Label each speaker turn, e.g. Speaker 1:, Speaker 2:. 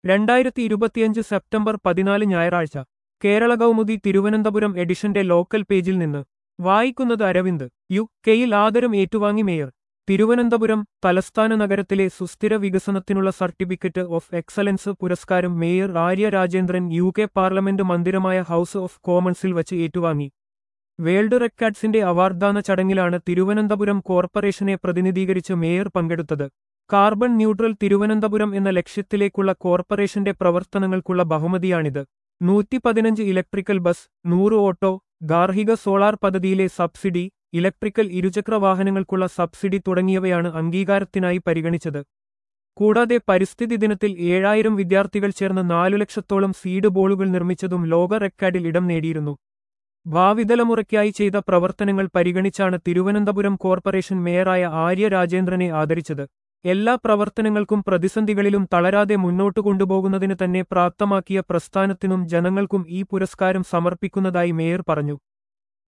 Speaker 1: രണ്ടായിരത്തി ഇരുപത്തിയഞ്ച് സെപ്റ്റംബർ പതിനാല് ഞായറാഴ്ച കേരള കൗമുദി തിരുവനന്തപുരം എഡിഷന്റെ ലോക്കൽ പേജിൽ നിന്ന് വായിക്കുന്നത് അരവിന്ദ് യു കെയിൽ ആദരം ഏറ്റുവാങ്ങി മേയർ തിരുവനന്തപുരം തലസ്ഥാന നഗരത്തിലെ സുസ്ഥിര വികസനത്തിനുള്ള സർട്ടിഫിക്കറ്റ് ഓഫ് എക്സലൻസ് പുരസ്കാരം mayor Arya Rajendran U K parliament മന്ദിരമായ ഹൌസ് ഓഫ് കോമൺസിൽ വച്ച് ഏറ്റുവാങ്ങി വേൾഡ് റെക്കാർഡ്സിന്റെ അവാർഡ്ദാന ചടങ്ങിലാണ് തിരുവനന്തപുരം കോർപ്പറേഷനെ പ്രതിനിധീകരിച്ച് മേയർ പങ്കെടുത്തത് കാർബൺ ന്യൂട്രൽ തിരുവനന്തപുരം എന്ന ലക്ഷ്യത്തിലേക്കുള്ള കോർപ്പറേഷന്റെ പ്രവർത്തനങ്ങൾക്കുള്ള ബഹുമതിയാണിത് നൂറ്റി പതിനഞ്ച് ഇലക്ട്രിക്കൽ ബസ് നൂറ് ഓട്ടോ ഗാർഹിക സോളാർ പദ്ധതിയിലെ സബ്സിഡി ഇലക്ട്രിക്കൽ ഇരുചക്ര വാഹനങ്ങൾക്കുള്ള സബ്സിഡി തുടങ്ങിയവയാണ് അംഗീകാരത്തിനായി പരിഗണിച്ചത് കൂടാതെ പരിസ്ഥിതി ദിനത്തിൽ ഏഴായിരം വിദ്യാർത്ഥികൾ ചേർന്ന് നാലു ലക്ഷത്തോളം സീഡ് ബോളുകൾ നിർമ്മിച്ചതും ലോക റെക്കാർഡിൽ ഇടം നേടിയിരുന്നു ഭാവി തലമുറയ്ക്കായി ചെയ്ത പ്രവർത്തനങ്ങൾ പരിഗണിച്ചാണ് തിരുവനന്തപുരം കോർപ്പറേഷൻ മേയറായ ആര്യ രാജേന്ദ്രനെ ആദരിച്ചത് എല്ലാ പ്രവർത്തനങ്ങൾക്കും പ്രതിസന്ധികളിലും തളരാതെ മുന്നോട്ടു കൊണ്ടുപോകുന്നതിന് തന്നെ പ്രാപ്തമാക്കിയ പ്രസ്ഥാനത്തിനും ജനങ്ങൾക്കും ഈ പുരസ്കാരം സമർപ്പിക്കുന്നതായി മേയർ പറഞ്ഞു